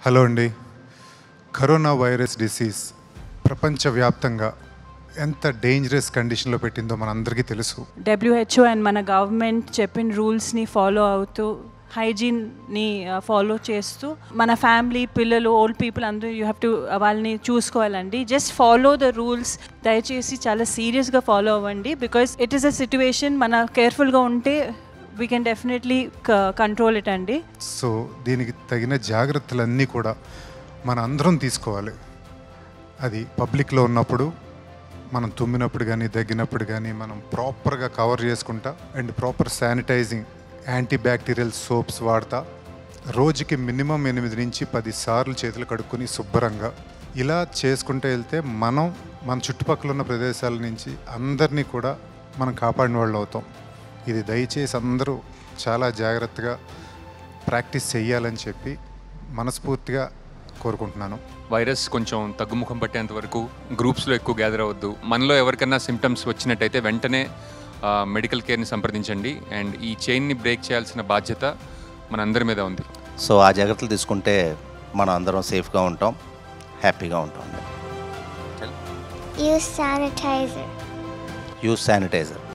Hello అండి corona virus disease ప్రపంచవ్యాప్తంగా ఎంత డేంజరస్ కండిషన్లో పెట్టిందో మనందరికీ తెలుసు డబ్ల్యూహెచ్ఓ అండ్ మన గవర్నమెంట్ చెప్పిన రూల్స్ని ఫాలో అవుతూ హైజీన్ని ఫాలో చేస్తూ మన ఫ్యామిలీ పిల్లలు ఓల్డ్ పీపుల్ అందరూ యూ హ్యావ్ టు వాళ్ళని చూసుకోవాలండి జస్ట్ ఫాలో ద రూల్స్ దయచేసి చాలా సీరియస్గా ఫాలో అవ్వండి because it is a situation మన కేర్ఫుల్గా ఉంటే we can definitely control it అండి సో దీనికి తగిన జాగ్రత్తలన్నీ కూడా మన అందరం తీసుకోవాలి అది పబ్లిక్లో ఉన్నప్పుడు మనం తుమ్మినప్పుడు కానీ దగ్గినప్పుడు కానీ మనం ప్రాపర్గా కవర్ చేసుకుంటా and proper sanitising antibacterial soaps వాడతా రోజుకి మినిమం ఎనిమిది నుంచి పది సార్లు చేతులు కడుక్కొని శుభ్రంగా ఇలా చేసుకుంటూ వెళ్తే మనం మన చుట్టుపక్కల ఉన్న ప్రదేశాల నుంచి అందరినీ కూడా మనం కాపాడిన వాళ్ళు అవుతాం ఇది దయచేసి అందరూ చాలా జాగ్రత్తగా ప్రాక్టీస్ చేయాలని చెప్పి మనస్ఫూర్తిగా కోరుకుంటున్నాను వైరస్ కొంచెం తగ్గుముఖం పట్టేంత వరకు గ్రూప్స్లో ఎక్కువ గ్యాదర్ అవ్వద్దు మనలో ఎవరికైనా సిమ్టమ్స్ వచ్చినట్టయితే వెంటనే ఆ, మెడికల్ కేర్ని సంప్రదించండి అండ్ ఈ చైన్ని బ్రేక్ చేయాల్సిన బాధ్యత మనందరి మీద ఉంది సో ఆ జాగ్రత్తలు తీసుకుంటే మనం అందరం సేఫ్గా ఉంటాం హ్యాపీగా ఉంటాం Use sanitizer. Use sanitiser